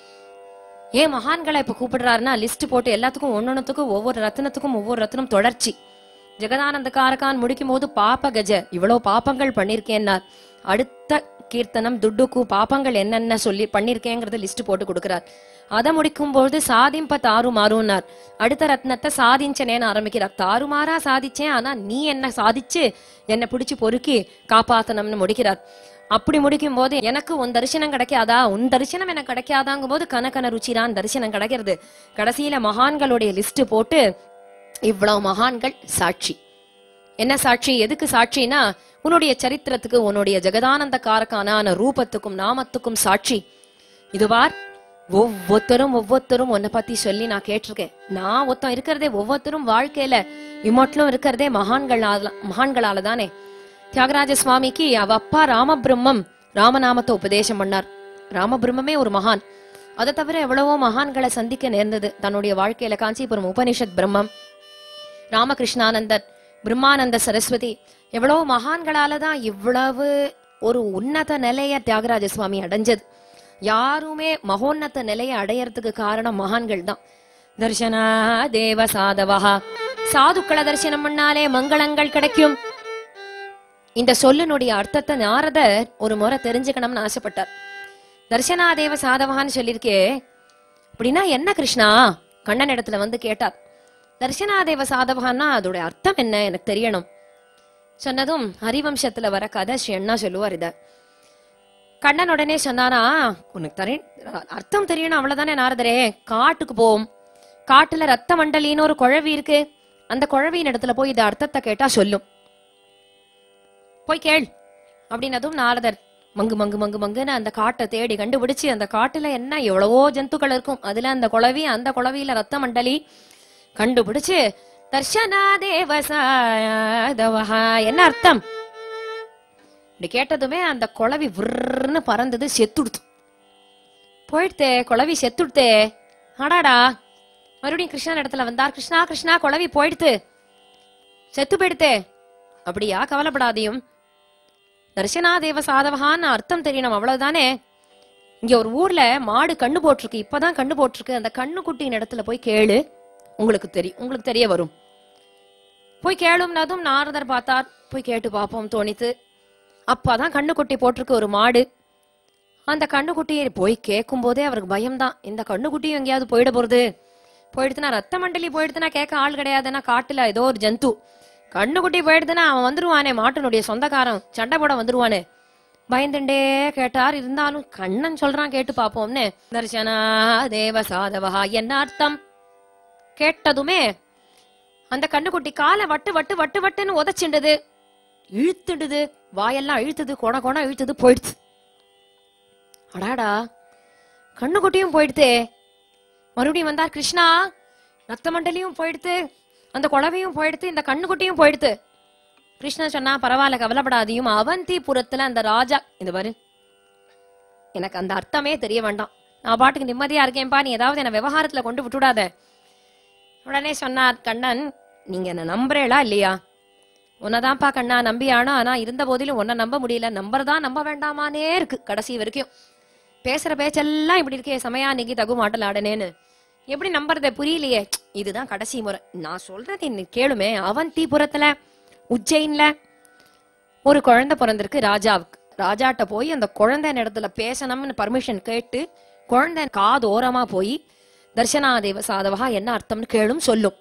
ஏன் மகான்களை இப்ப கூப்பிடுறாருன்னா லிஸ்ட் போட்டு எல்லாத்துக்கும் ஒன்னொன்னுத்துக்கும் ஒவ்வொரு ரத்னத்துக்கும் ஒவ்வொரு ரத்னம் தொடர்ச்சி ஜெகதானந்த காரகான் முடிக்கும் போது பாப்ப கஜ இவ்வளவு பாப்பங்கள் பண்ணிருக்கேன்னார் அடுத்த கீர்த்தனம் துட்டுக்கு பாப்பங்கள் என்னென்ன சொல்லி பண்ணிருக்கேங்கிறத லிஸ்ட் போட்டு கொடுக்கிறார் அதை முடிக்கும் பொழுது சாதிம்ப தாறு மாறுனார் அடுத்த ரத்னத்தை சாதிச்சனேன்னு ஆரம்பிக்கிறார் தாறுமாறா சாதிச்சேன் ஆனா நீ என்ன சாதிச்சு என்னை பிடிச்சு பொறுக்கி காப்பாத்தனம்னு முடிக்கிறார் அப்படி முடிக்கும் போது எனக்கு உன் தரிசனம் கிடைக்காதா உன் தரிசனம் எனக்கு கிடைக்காதாங்கும் போது கனகன ருச்சிரான் தரிசனம் கிடைக்கிறது கடைசியில மகான்களுடைய லிஸ்ட் போட்டு இவ்வளவு மகான்கள் சாட்சி என்ன சாட்சி எதுக்கு சாட்சினா உன்னுடைய சரித்திரத்துக்கு உன்னுடைய ஜெகதானந்த காரக்கான ரூபத்துக்கும் நாமத்துக்கும் சாட்சி இதுவார் ஒவ்வொருத்தரும் ஒவ்வொருத்தரும் உன்னை பத்தி சொல்லி நான் கேட்டிருக்கேன் நான் ஒருத்தன் இருக்கிறதே ஒவ்வொருத்தரும் வாழ்க்கையில இம்மட்டிலும் இருக்கிறதே மகான்களால மகான்களால தானே தியாகராஜ சுவாமிக்கு அவ அப்பா ராமபிரம்மம் ராமநாமத்தை உபதேசம் பண்ணார் ராமபிரம்மமே ஒரு மகான் அதை தவிர எவ்வளவோ மகான்களை சந்திக்க நேர்ந்தது தன்னுடைய வாழ்க்கையில காஞ்சிபுரம் உபனிஷத் பிரம்மம் ராமகிருஷ்ணானந்தர் பிரம்மானந்த சரஸ்வதி எவ்வளவு மகான்களால தான் இவ்வளவு ஒரு உன்னத நிலைய தியாகராஜ சுவாமி அடைஞ்சது யாருமே மகோன்னத நிலையை அடையறதுக்கு காரணம் மகான்கள் தான் தர்சனா தேவ சாதவஹா சாதுக்களை தரிசனம் பண்ணாலே மங்களங்கள் கிடைக்கும் இந்த சொல்லினுடைய அர்த்தத்தை நாரதர் ஒரு முறை தெரிஞ்சுக்கணும்னு ஆசைப்பட்டார் தர்சனாதேவ சாதவான்னு சொல்லியிருக்கே அப்படின்னா என்ன கிருஷ்ணா கண்ணன் இடத்துல வந்து கேட்டார் தர்சனாதேவ சாதவான்னா அதோட அர்த்தம் என்ன எனக்கு தெரியணும் சொன்னதும் ஹரிவம்சத்துல வர கதை ஸ்ரீ அண்ணா சொல்லுவார் இத கண்ணன் உடனே சொன்னானா உனக்கு தெரிய அர்த்தம் தெரியணும் அவ்வளவுதானே நாரதரே காட்டுக்கு போம் காட்டுல ரத்த மண்டலின்னு ஒரு குழவி இருக்கு அந்த குழவியின் இடத்துல போய் இந்த அர்த்தத்தை கேட்டா சொல்லும் போய் கேள் அப்படின்னதும் நாரதர் மங்கு மங்கு மங்கு மங்குன்னு அந்த காட்டை தேடி கண்டுபிடிச்சு அந்த காட்டுல என்ன எவ்வளவோ ஜந்துக்கள் இருக்கும் அதுல அந்த குளவி அந்த குளவியில ரத்த மண்டலி கண்டுபிடிச்சு தர்ஷனா தேவசாதவஹா என்ன அர்த்தம் இப்படி கேட்டதுமே அந்த குளவி விர்ன்னு பறந்தது செத்துடுத்து போயிடுத்தே குளவி செத்துடுத்தே அடாடா மறுபடியும் கிருஷ்ணன் இடத்துல வந்தார் கிருஷ்ணா கிருஷ்ணா குளவி போயிடுத்து செத்து போயிடுத்தே அப்படியா கவலைப்படாதையும் தர்ஷனாதேவ சாதவகான்னு அர்த்தம் தெரியணும் அவ்வளவுதானே இங்க ஒரு ஊர்ல மாடு கண்ணு போட்டிருக்கு இப்பதான் கண்ணு போட்டிருக்கு அந்த கண்ணு குட்டியின் இடத்துல போய் கேளு உங்களுக்கு தெரியும் உங்களுக்கு தெரிய வரும் போய் கேளும்னதும் நாரதர் பார்த்தார் போய் கேட்டு பார்ப்போம் தோணித்து அப்பதான் கண்ணுக்குட்டி போட்டிருக்கு ஒரு மாடு அந்த கண்ணுக்குட்டியை போய் கேட்கும் போதே அவருக்கு பயம்தான் இந்த கண்ணுக்குட்டியும் எங்கேயாவது போயிட போறது போயிடுத்துனா ரத்த மண்டலி போயிடுத்துனா கேட்க ஆள் கிடையாதுன்னா காட்டுல ஏதோ ஒரு ஜந்து கண்ணுக்குட்டி போயிடுதுன்னா அவன் வந்துருவானே மாட்டினுடைய சொந்தக்காரன் சண்டை போட வந்துருவானே பயந்துண்டே கேட்டார் இருந்தாலும் கண்ணன் சொல்றான் கேட்டு பாப்போம்னு தர்சனா தேவ சாதவஹா என்ன அர்த்தம் கேட்டதுமே அந்த கண்ணுக்குட்டி காலை வட்டு வட்டு வட்டு வட்டுன்னு உதச்சிண்டது இழுத்துடுது வாயெல்லாம் இழுத்துது கொட கொட இழுத்துது போயிடுச்சு அடாடா கண்ணுக்குட்டியும் போயிடுதே மறுபடியும் வந்தார் கிருஷ்ணா ரத்த மண்டலியும் போயிடுத்து அந்த குழவையும் போயிடுத்து இந்த கண்ணுக்குட்டியும் போயிடுத்து கிருஷ்ணன் சொன்னா பரவாயில்ல கவலைப்படாதையும் அவந்திபுரத்துல அந்த ராஜா இந்த பாரு எனக்கு அந்த அர்த்தமே தெரிய வேண்டாம் நான் பாட்டுக்கு நிம்மதியா இருக்கேன்பா நீ ஏதாவது என்ன விவகாரத்துல கொண்டு விட்டுடாத உடனே சொன்னார் கண்ணன் நீங்க என்ன நம்புறேளா இல்லையா உன்னதான்ப்பா கண்ணா நம்பியானோ ஆனா இருந்த போதிலும் உன்னை நம்ப முடியல நம்புறதா நம்ப வேண்டாமானே இருக்கு கடைசி வரைக்கும் பேசுற பேச்செல்லாம் இப்படி இருக்கே சமயா நீக்கி தகு மாட்டலாடனேன்னு எப்படி நம்புறது புரியலையே இதுதான் கடைசி முறை நான் சொல்றது இன்னைக்கு கேளுமே அவந்திபுரத்துல உஜ்ஜைன்ல ஒரு குழந்தை பிறந்திருக்கு ராஜாவுக்கு ராஜாட்ட போய் அந்த குழந்தை இடத்துல பேசணும்னு பர்மிஷன் கேட்டு குழந்தை காது ஓரமா போய் தர்ஷனாதேவ சாதவகா என்ன அர்த்தம்னு கேளும் சொல்லும்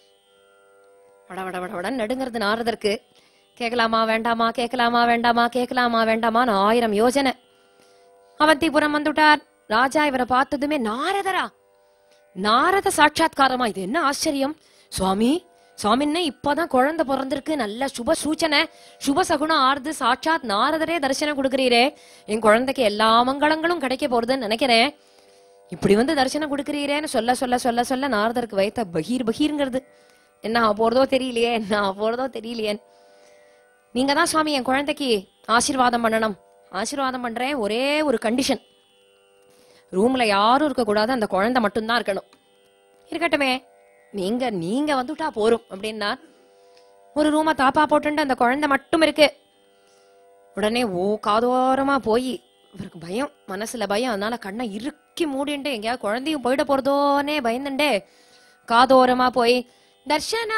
வட வட வட வடன்னு நடுங்கிறது நாரதற்கு கேட்கலாமா வேண்டாமா கேட்கலாமா வேண்டாமா கேட்கலாமா வேண்டாமான்னு ஆயிரம் யோசனை அவந்திபுரம் வந்துட்டார் ராஜா இவரை பார்த்ததுமே நாரதரா நாரத சாட்சாத்காரமா இது என்ன ஆச்சரியம் சுவாமி சுவாமின்னு இப்பதான் குழந்தை பிறந்திருக்கு நல்ல சுப சூச்சனை சுப சகுனம் ஆறுது சாட்சாத் நாரதரே தரிசனம் கொடுக்கிறீரே என் குழந்தைக்கு எல்லா மங்களங்களும் கிடைக்க போறதுன்னு நினைக்கிறேன் இப்படி வந்து தரிசனம் கொடுக்கிறீரேன்னு சொல்ல சொல்ல சொல்ல சொல்ல நாரதருக்கு வைத்த பகீர் பகீர்ங்கிறது என்ன ஆக போறதோ தெரியலையே என்ன ஆக போறதோ தெரியலையே நீங்க தான் சுவாமி என் குழந்தைக்கு ஆசீர்வாதம் பண்ணணும் ஆசீர்வாதம் பண்றேன் ஒரே ஒரு கண்டிஷன் ரூம்ல யாரும் இருக்க கூடாது அந்த குழந்தை மட்டும்தான் இருக்கணும் இருக்கட்டுமே நீங்க நீங்க வந்துட்டா போரும் அப்படின்னா ஒரு ரூம தாப்பா போட்டுட்டு அந்த குழந்தை மட்டும் இருக்கு உடனே ஓ காதோரமா போய் இவருக்கு பயம் மனசுல பயம் அதனால கண்ணை இறுக்கி மூடிண்டு எங்கேயாவது குழந்தையும் போயிட போறதோனே பயந்துண்டே காதோரமா போய் தர்ஷனா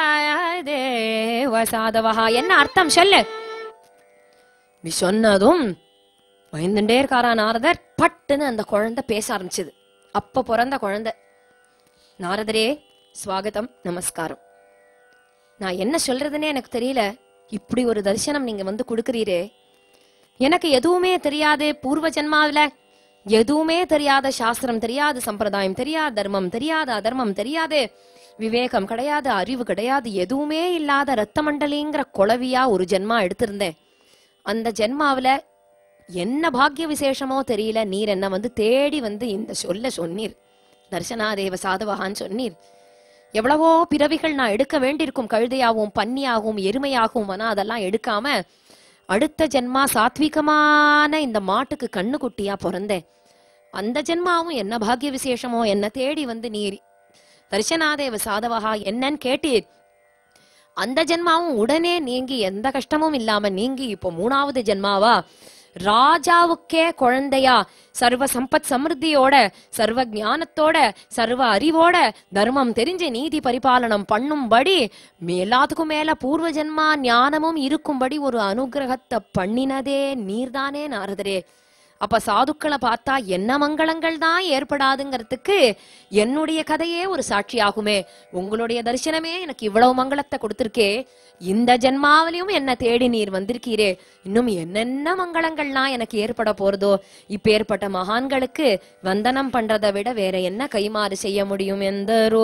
தேவ சாதவஹா என்ன அர்த்தம் சொல்லு நீ சொன்னதும் பயந்துட்டே இருக்காரா நாரதர் பட்டுன்னு அந்த குழந்தை பேச ஆரம்பிச்சது அப்ப பிறந்த குழந்தை நாரதரே ஸ்வாகதம் நமஸ்காரம் நான் என்ன சொல்றதுன்னே எனக்கு தெரியல இப்படி ஒரு தரிசனம் நீங்க வந்து கொடுக்கறீரே எனக்கு எதுவுமே தெரியாது பூர்வ ஜென்மாவில எதுவுமே தெரியாத சாஸ்திரம் தெரியாது சம்பிரதாயம் தெரியாது தர்மம் தெரியாது அதர்மம் தெரியாது விவேகம் கிடையாது அறிவு கிடையாது எதுவுமே இல்லாத ரத்த மண்டலிங்கிற குளவியா ஒரு ஜென்மா எடுத்திருந்தேன் அந்த ஜென்மாவில என்ன பாக்கிய விசேஷமோ தெரியல நீர் என்ன வந்து தேடி வந்து இந்த சொல்ல சொன்னீர் தர்சனாதேவ சாதவகான்னு சொன்னீர் எவ்வளவோ பிறவிகள் நான் எடுக்க வேண்டியிருக்கும் கழுதையாகவும் பன்னியாகவும் எருமையாகவும் ஆனா அதெல்லாம் எடுக்காம அடுத்த ஜென்மா சாத்விகமான இந்த மாட்டுக்கு கண்ணு குட்டியா பிறந்தேன் அந்த ஜென்மாவும் என்ன பாக்கிய விசேஷமோ என்ன தேடி வந்து நீர் தரிசனாதேவ சாதவகா என்னன்னு கேட்டீர் அந்த ஜென்மாவும் உடனே நீங்கி எந்த கஷ்டமும் இல்லாம நீங்கி இப்போ மூணாவது ஜென்மாவா ராஜாவுக்கே குழந்தையா சர்வ சம்பத் சமிருத்தியோட சர்வ ஞானத்தோட சர்வ அறிவோட தர்மம் தெரிஞ்சு நீதி பரிபாலனம் பண்ணும்படி எல்லாத்துக்கும் மேல பூர்வ ஜென்மா ஞானமும் இருக்கும்படி ஒரு அனுகிரகத்தை பண்ணினதே நீர்தானே நாரதரே அப்ப சாதுக்களை பார்த்தா என்ன மங்களங்கள் தான் ஏற்படாதுங்கிறதுக்கு என்னுடைய கதையே ஒரு சாட்சியாகுமே உங்களுடைய தரிசனமே எனக்கு இவ்வளவு மங்களத்தை கொடுத்திருக்கே இந்த ஜென்மாவிலையும் என்ன தேடி நீர் வந்திருக்கீரே இன்னும் என்னென்ன மங்களங்கள்லாம் எனக்கு ஏற்பட போறதோ இப்ப ஏற்பட்ட மகான்களுக்கு வந்தனம் பண்றதை விட வேற என்ன கைமாறு செய்ய முடியும் எந்தரோ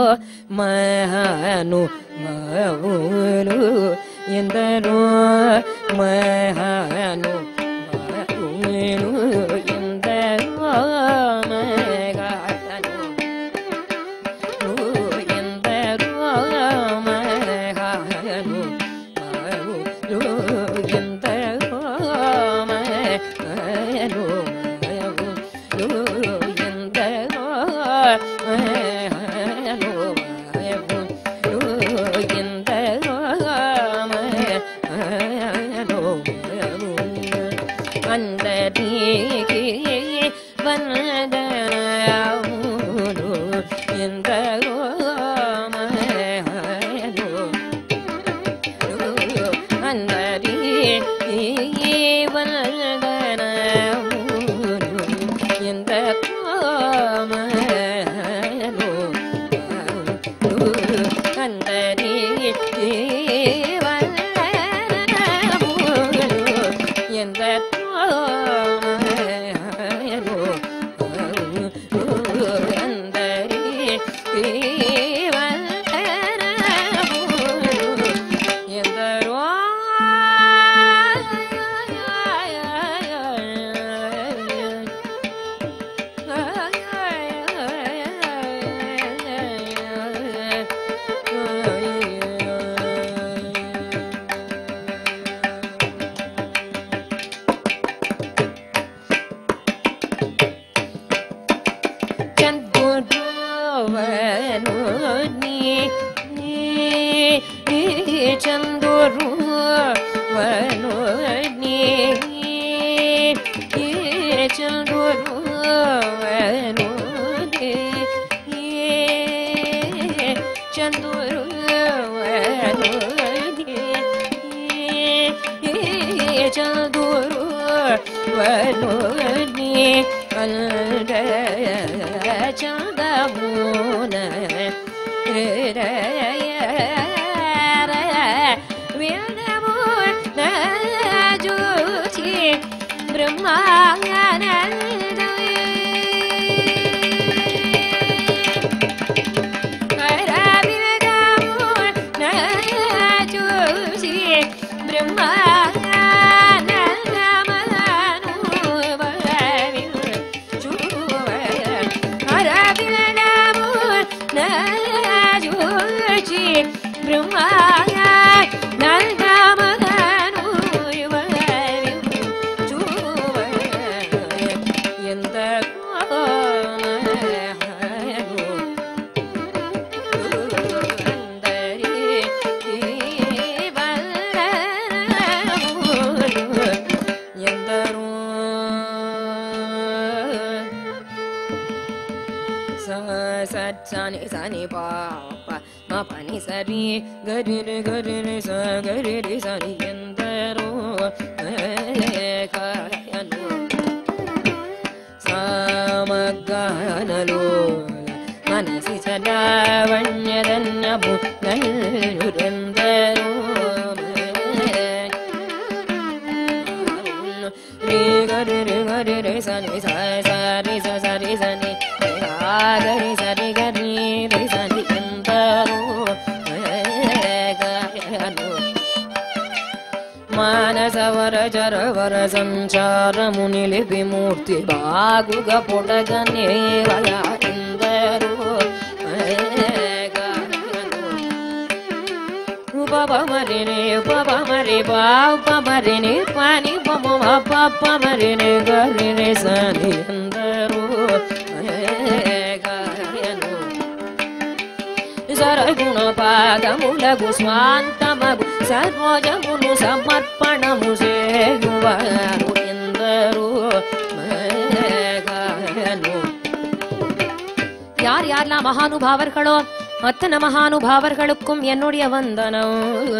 மகானு மவுலு எந்தரோ மகானு மவுலு எந்தரோ மகானு அந்த வந்தனு எந்த அந்தரி வந்தன எந்த அந்தரி எந்த ಚಂದೂರು ವನೋನಿ ಚಂದೂರು ವನೋನಿ ಚಂದೂರು ವನೋನಿ ಚಂದೂರು ವನೋನಿ ಅಲ್ದ ಚಂದಮೂನ எந்த సత్ సని సని పాప మ పని సరి గరి రి గరి రి స గరి రి సని ఎందరో కాయను సామగానలో మనసి చలావణ్యరన్నము నల్లురెందరో రే గరి రి గరి రి సని స స రి స స రి సని ఆ గరి సరి గరి రి సని ఎందరో గాయను మానసవర చరవర సంచారముని లిపి మూర్తి బాగుగా పొడగనే ఎందరో ఉపమరిని ఉపమరి పాపమరిని పని పమ పాపమరిని గరిని సని ఎందరో గాయను సరగుణ పాదములగు స్వాంతమగు సర్వజమును సమర్పణము సేగువారు ఎందరో గాయను யார் யாரெல்லாம் மகானுபாவர்களோ அத்தனை மகானுபாவர்களுக்கும் என்னுடைய வந்தனம்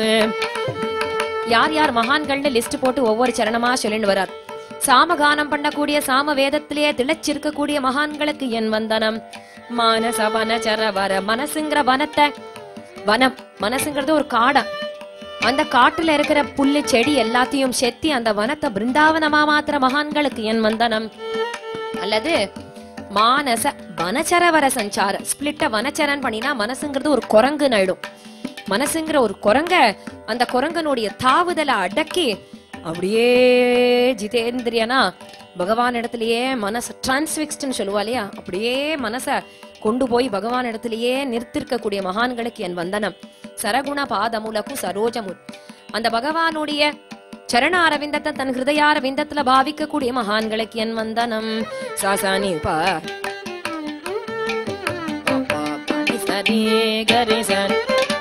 யார் யார் மகான்கள்னு லிஸ்ட் போட்டு ஒவ்வொரு சரணமா சொல்லிட்டு வரார் சாமகானம் பண்ணக்கூடிய சாம வேதத்திலேயே திளைச்சிருக்கக்கூடிய மகான்களுக்கு என் வந்தனம் மானச வனச்சர வர மனசுங்கிற வனத்தை வனம் மனசுங்கிறது ஒரு காடம் அந்த காட்டுல இருக்கிற புல்லு செடி எல்லாத்தையும் செத்தி அந்த வனத்தை பிருந்தாவனமா மாத்திர மகான்களுக்கு என் வந்தனம் அல்லது மானச வனச்சரவர சஞ்சார ஸ்பிளிட்ட வனச்சரன் பண்ணினா மனசுங்கிறது ஒரு குரங்கு நடும் மனசுங்கிற ஒரு குரங்க அந்த குரங்கனுடைய தாவுதலை அடக்கி அப்படியே ஜிதேந்திரியனா பகவான் இடத்துலயே மனச டிரான்ஸ்பிக்ஸ்ட்னு சொல்லுவா இல்லையா அப்படியே மனச கொண்டு போய் பகவான் இடத்துலயே நிறுத்திருக்கக்கூடிய மகான்களுக்கு என் வந்தனம் சரகுண பாதமுலகு சரோஜமு அந்த பகவானுடைய சரண அரவிந்தத்தை தன் ஹிருதயாரவிந்தத்துல பாவிக்கக்கூடிய மகான்களுக்கு என் வந்தனம் சாசானி பா சரி கரி சரி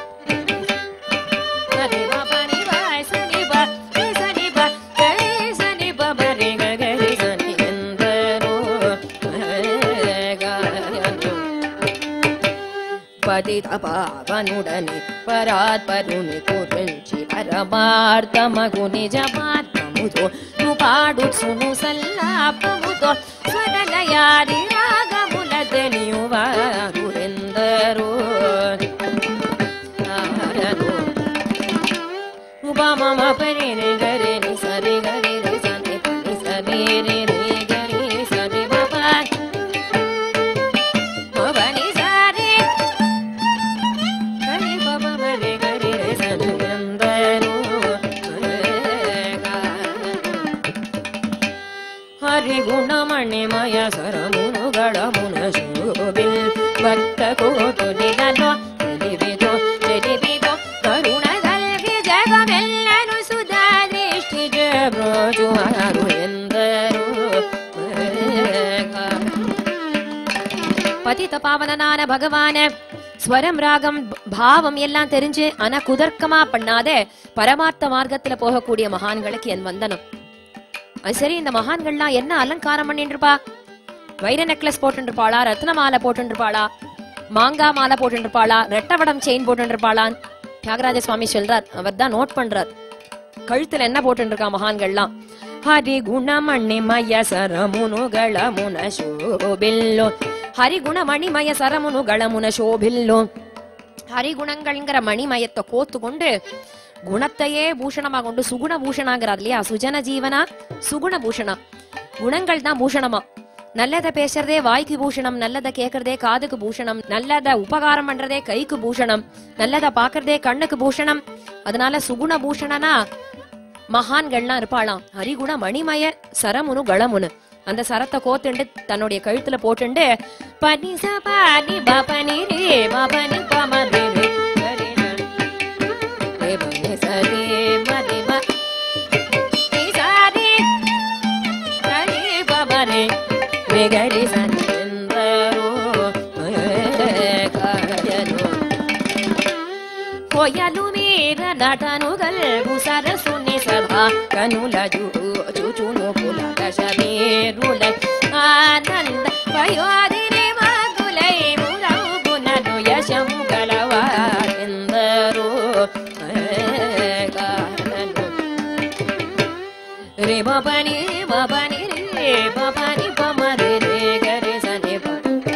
சரி பா பனி பா சனி பா சனி பா கரி சனி பா பரி கரி சனி எந்தரோ காயனோ పతిత పావనుడని పరాత్పరుని కురించి పరమార్థమగు నిజమాత్మముతో ను పాడు సును సల్లాపముతో స్వరలయాది రాగముల తెలియువారు ఎందరో ఉపమమ పరి రి గరి రి సరి గరి రి సరి పరి సరి రి రి గరి సరి బాబా పని సరి గరి పమ మరి గరి రి సరి ఎందరో హరి గుణమణిమయ సరమును గడమున శోభిల్ భక్త కోటునిగను తెలివితో తెలివితో కరుణ గల్గి జగమెల్లను సుధా దృష్టి జబ్రోజువారు ఎందరో பதித பாவனனான பகவான ஸ்வரம் ராகம் பாவம் எல்லாம் தெரிஞ்சு ஆனா குதர்க்கமா பண்ணாத பரமார்த்த மார்க்கத்துல போகக்கூடிய மகான்களுக்கு என் வந்தனம் அது சரி இந்த மகான்கள்லாம் என்ன அலங்காரம் பண்ணிட்டு இருப்பா வைர நெக்லஸ் போட்டு இருப்பாளா ரத்ன மாலை போட்டு இருப்பாளா மாங்காய் மாலை போட்டு இருப்பாளா ரெட்டவடம் செயின் போட்டு இருப்பாளான் தியாகராஜ சுவாமி சொல்றார் அவர் தான் நோட் பண்றார் கழுத்துல என்ன போட்டு இருக்கா மகான்கள்லாம் ஹரி குணமணிமய சரமுனுகள முன சோபில்லோ ஹரி குணமணிமய சரமுனுகள முன சோபில்லோ ஹரிகுணங்கள்ங்கிற மணிமயத்தை கோத்து கொண்டு குணத்தையே பூஷணமா கொண்டு சுகுண பூஷணாங்கிறார் இல்லையா சுஜன ஜீவனா சுகுண பூஷணா குணங்கள் தான் பூஷணமா நல்லத பேசுறதே வாய்க்கு பூஷணம் நல்லத கேக்குறதே காதுக்கு பூஷணம் நல்லத உபகாரம் பண்றதே கைக்கு பூஷணம் நல்லத பாக்குறதே கண்ணுக்கு பூஷணம் அதனால சுகுண பூஷணனா மகான்கள்லாம் இருப்பாளாம் ஹரிகுண மணிமய சரமுனு களமுனு அந்த சரத்தை கோத்துண்டு தன்னுடைய கழுத்துல போட்டுண்டு பனி ச பனி ப பனி ரே ப பனி ப ம ரே ரே கரி ர. ரே பனி ச ரே ம ரே ம. நீ ச ரே. ர ரே ப ம ரே. ரே கரி ச ரே எந்தரோ காயனோ. కొయ్యలు మీద నటనుగల్గు సరసుని సభా కనుల చూచును కుల దశ వేరుల ఆనంద వయోధిని మగులై మురమ pa pa ni pa ma re re ga re sa ni pa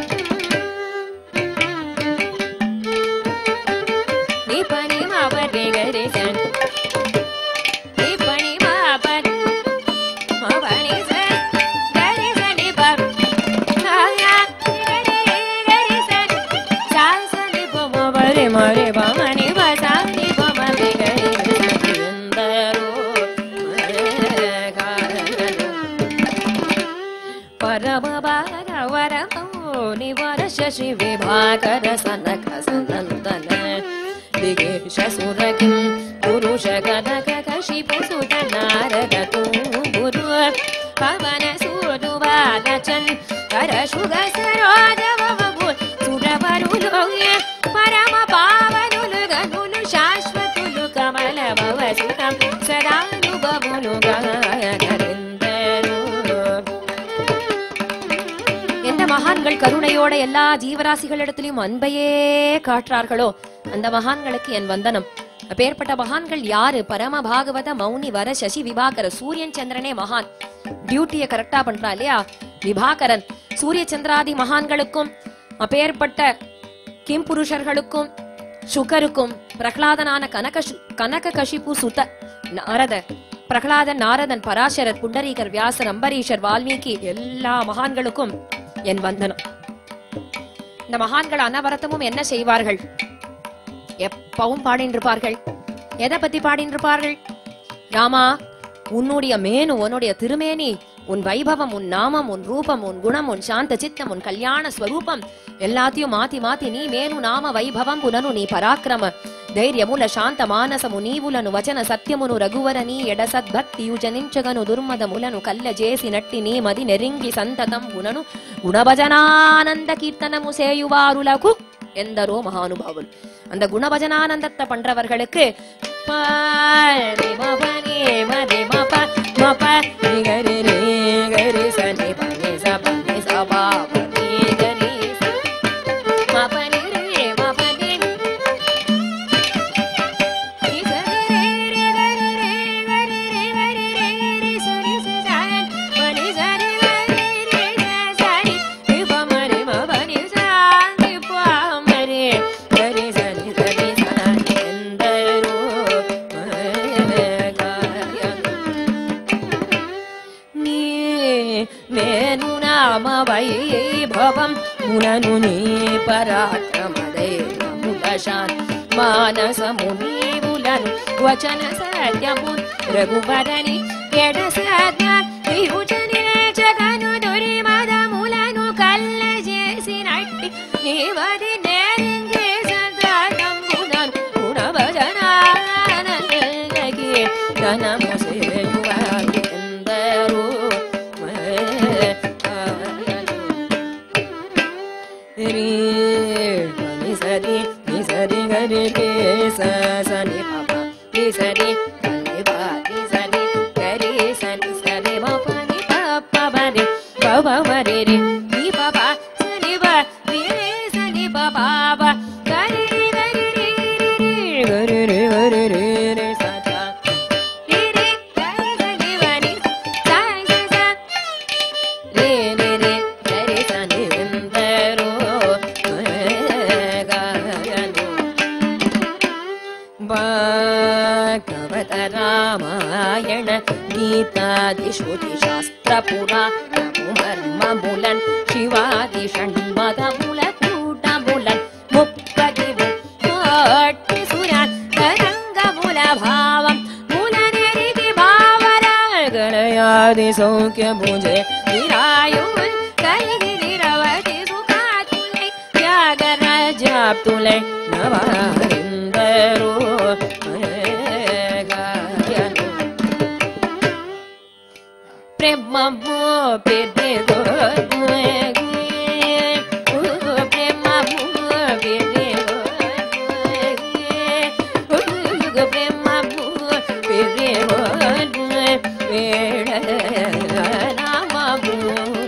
ni pa ni ma pa re ga re sa ni pa ni ma pa ma pa ni sa ga re sa ni pa ha ya ga re ga re sa sa sa ni pa ma pa re ma re pa ma ni pa sa ni pa ma re ga re sa ಎಂದರು ಪರಮ ಭಾಗವರ ನಿವರ ಶಶಿ ವಿಭಾಕರ ಸನಕ ಸನಂದನ ದಿಗೇಶ ಸುರಕಿಂ ಪುರುಷ ಕನಕ ಕಶಿಪು ಸುತ ನಾರದ ತೂ ಗುರು ಪವನ ಸೂರು ಬಾಲಚನ್ ಕರ ಶುಗ ಸರೋಜ ಬಬು ಸುರವರುಲು ಪರಮ ಪಾವನುಲು ಗನುಲು ಶಾಶ್ವತುಲು ಕಮಲ ಭವಸುತಂ ಸದಾನುಭವುಲು ಗಾಯಕರೆಂದರು எந்த மகான்கள் கருணையோட எல்லா ஜீவராசிகளிடத்திலும் அன்பையே காட்டுறார்களோ அந்த மகான்களுக்கு என் வந்தனம் அப்பேற்பட்ட மகான்கள் யாரு பரம பாகவத மௌனி வர சசி விபாகர சூரியன் சந்திரனே மகான் டியூட்டியை கரெக்டா பண்றா இல்லையா விபாகரன் சூரிய சந்திராதி மகான்களுக்கும் அப்பேற்பட்ட கிம் புருஷர்களுக்கும் சுகருக்கும் பிரகலாதனான கனக கனக கஷிபு சுத நாரத பிரகலாதன் நாரதன் பராசரர் புண்டரீகர் வியாசர் அம்பரீஷர் வால்மீகி எல்லா மகான்களுக்கும் என் வந்தனம் இந்த மகான்கள் அனவரத்தமும் என்ன செய்வார்கள் எப்பவும் பாடின்னு இருப்பார்கள் எதை பத்தி பாடின்னு இருப்பார்கள் ராமா உன்னுடைய மேனு உன்னுடைய திருமேனி உன் வைபவம் உன் நாமம் உன் ரூபம் உன் குணம் உன் சாந்த சித்தம் உன் கல்யாண ஸ்வரூபம் எல்லாத்தையும் மாத்தி மாத்தி நீ మేను నామ వైభవం పునను నీ పరాక్రమ ధైర్యముల శాంత మానసము నీవులను వచన సత్యమును రఘువర నీ ఎడ సద్భక్తియు జనించగను దుర్మదములను కల్ల చేసి నట్టి నీ మది నెరింగి సంతతం గుణను గుణభజనానంద కీర్తనము సేయువారులకు ఎందరో మహానుభావులు அந்த குணபஜனானந்தத்தை பண்றவர்களுக்கு ப, ரி, ம, ப, நீ, ம, ரி, ம, ப, ம, ப, நீ, க, ரி, ரி, க, ரி, ச, நீ, ப, நீ, ச, ப, நீ, ச, ப, ப, நீ, க, ரி, ச. ம, ப, நீ, ரி, ம, ப, நீ. நீ, ச, ரி, ரி, ரி, க, ரி, ரி, க, ரி, ரி, க, ரி, ரி, ரி, ச, ரி, ச, ச, ப, நீ, ச, ரி, க, ரி, ரி, க, ச, ரி, ரி, ப, ம, ரி, ம, ப, நீ, ச, ரி, ப, ம, ரி, க, ரி, ச, ரி, ச, ரி, ச, ఎందరో మగాయను. నీ మేను నామ వైభవం మునను నీ పరాక్రమదైర్యముల శాన్ మానసము నీవులను వచన సత్యము రఘువరని ఎడ సత్య విరుచని జగను దురిమదములను కల్ల చేసినట్టి నీవది నేరింగే సదాతంబునను గుణభజనానందకి ధనము సేయువారు ఎందరో రీ ని సరి ని సరి గరి రే స స ని ప ప ని సరి ని ప ని సరి గరి స ని సరి మ ప ని ప ప బ రి ప ప బ రి రి ని ప ప స ని ప రి రి స ని ప ప బ గరి రి గరి రి రి రి గరి రి గరి రి రి స స రి రి గరి స ని వ ని స స స రే రే రే గరి స ని ఎందరో గాయను భాగవత రామాయణ గీతాది శృతి శాస్త్ర పురాణము మర్మములన్ శివాది షణ్మదముల కూటములన్ ముప్పది ముప్పటి సురాన్ తరంగముల భావం ములనెరిగి భావరాగలయాది సౌఖ్య భుజే విరాయుల్ కలిగి నిరవధి సుఖాతులై త్యాగరాజాప్తులై నవారిందరో గాయను ప్రేమము పెద్దదో ప్రేమము పెద్దదో ప్రేమము పెద్దదో వేడ రామము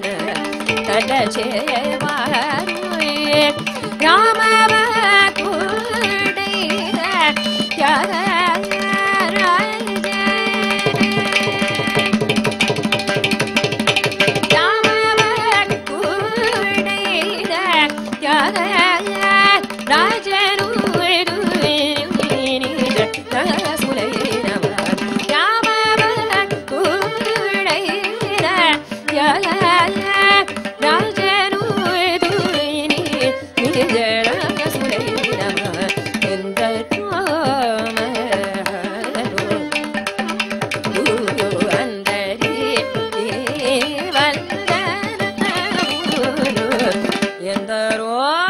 తలచేవారు రామవకుడై త్యాగరాజ ఎందరో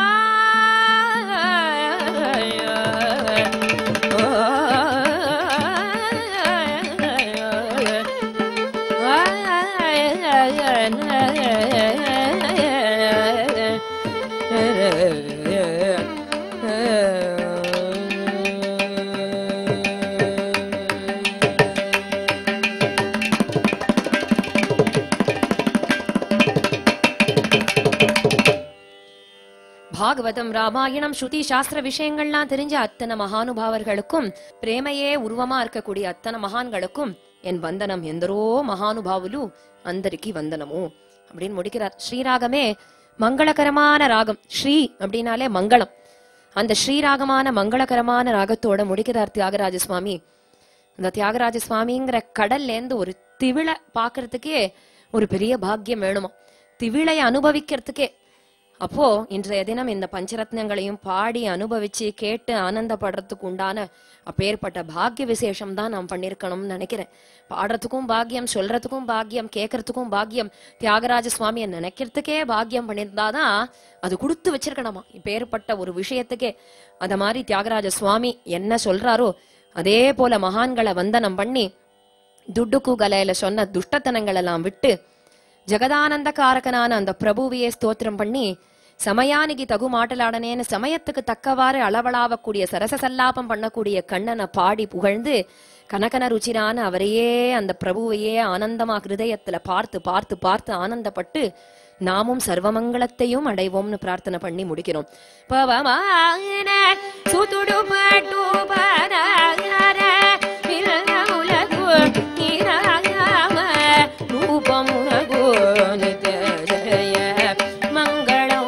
பாகவதம் ராமாயணம் ஸ்ருதி சாஸ்திர விஷயங்கள்லாம் தெரிஞ்ச அத்தனை மகானுபாவர்களுக்கும் பிரேமையே உருவமா இருக்கக்கூடிய அத்தனை மகான்களுக்கும் என் வந்தனம் ఎందరో మహానుభావులు అందరికీ వందనము அப்படின்னு முடிக்கிறார் ஸ்ரீராகமே மங்களகரமான ராகம் ஸ்ரீ அப்படின்னாலே மங்களம் அந்த ஸ்ரீராகமான மங்களகரமான ராகத்தோட முடிக்கிறார் தியாகராஜ சுவாமி அந்த தியாகராஜ சுவாமிங்கிற கடல்ல இருந்து ஒரு திவிழ பாக்குறதுக்கே ஒரு பெரிய பாக்கியம் வேணுமா திவிழைய அனுபவிக்கிறதுக்கே அப்போ இன்றைய தினம் இந்த பஞ்சரத்னங்களையும் பாடி அனுபவிச்சு கேட்டு ஆனந்தப்படுறதுக்கு உண்டான அப்பேற்பட்ட பாக்கிய விசேஷம் தான் நாம் பண்ணிருக்கணும்னு நினைக்கிறேன் பாடுறதுக்கும் பாக்கியம் சொல்றதுக்கும் பாக்கியம் கேட்கறதுக்கும் பாக்கியம் தியாகராஜ சுவாமியை நினைக்கிறதுக்கே பாக்கியம் பண்ணியிருந்தாதான் அது கொடுத்து வச்சிருக்கணுமா இப்பேற்பட்ட ஒரு விஷயத்துக்கே அத மாதிரி தியாகராஜ சுவாமி என்ன சொல்றாரோ அதே போல மகான்களை வந்தனம் பண்ணி துட்டுக்கு கலையில சொன்ன துஷ்டத்தனங்கள் எல்லாம் விட்டு ஜெகதானந்த காரகனான அந்த பிரபுவையே ஸ்தோத்திரம் பண்ணி சமயானிக்கு தகு மாட்டலாடனேன்னு சமயத்துக்கு தக்கவாறு அளவளாவக்கூடிய சரச சல்லாபம் பண்ணக்கூடிய கண்ணனை பாடி புகழ்ந்து கனகன ருச்சிரான அவரையே அந்த பிரபுவையே ஆனந்தமா ஹிருதயத்துல பார்த்து பார்த்து பார்த்து ஆனந்தப்பட்டு நாமும் சர்வமங்களத்தையும் அடைவோம்னு பிரார்த்தனை பண்ணி முடிக்கிறோம் பவமான சுதுடு பட்டு பரார வில்லமுலகு நிராயாம ரூபமுலகு நித்ய ஜய மங்களம்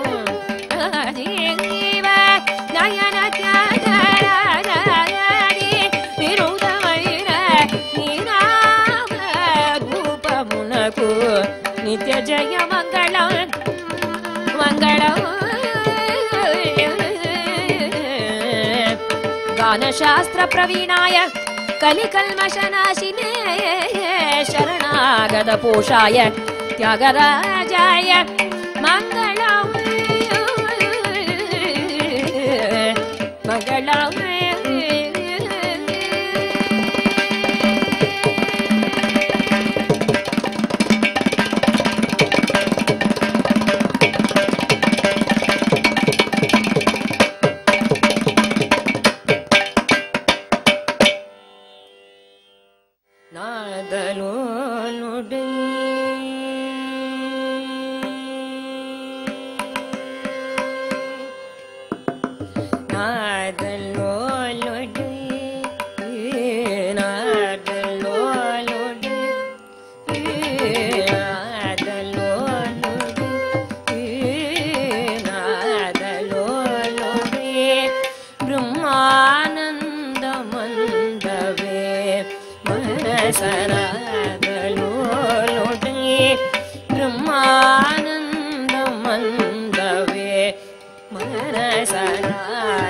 ஜீவ நயன தியாகராஜாதி விருதமயிர நிராம ரூபமுலகு நித்ய ஜய மங்களம் मङ्गलम् गानशास्त्रप्रवीणाय कलिकल्मषनाशिने शरणागतपोषाय त्यागराजाय मङ्गलम् मङ्गलम् நாதலோனுடை நாதலோலுடை நாதலோலுடை நாதலோலுடை நாதலோலுடை பிரம்மானந்த மந்தவே மனசராதலோலுடை பிரம்மானந்த மந்தவே மனசராதலோலுடை